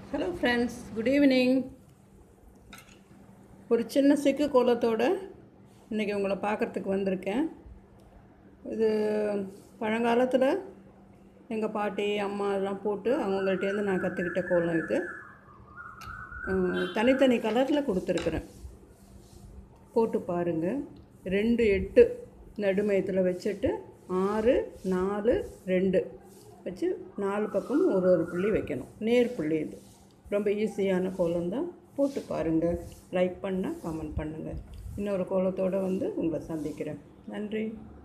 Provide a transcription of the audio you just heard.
hello friends good evening ஒரு சின்ன சிக்கு கோலத்தோட இன்றைக்கி உங்களை பார்க்குறதுக்கு வந்திருக்கேன் இது பழங்காலத்தில் எங்கள் பாட்டி அம்மா எல்லாம் போட்டு அவங்கள்ட்டேருந்து நான் கற்றுக்கிட்ட கோலம் இது அஹ், தனித்தனி கலரில் கொடுத்துருக்குறேன் போட்டு பாருங்கள் ரெண்டு எட்டு நடுமையத்தில் வச்சுட்டு ஆறு நாலு ரெண்டு வச்சு நாலு பக்கம் ஒரு ஒரு புள்ளி வைக்கணும் நேர் புள்ளி இது ரொம்ப ஈஸியான கோலம் தான் போட்டு பாருங்கள் லைக் பண்ணால் கமெண்ட் பண்ணுங்கள் இன்னொரு கோலத்தோடு வந்து உங்களை சந்திக்கிறேன் நன்றி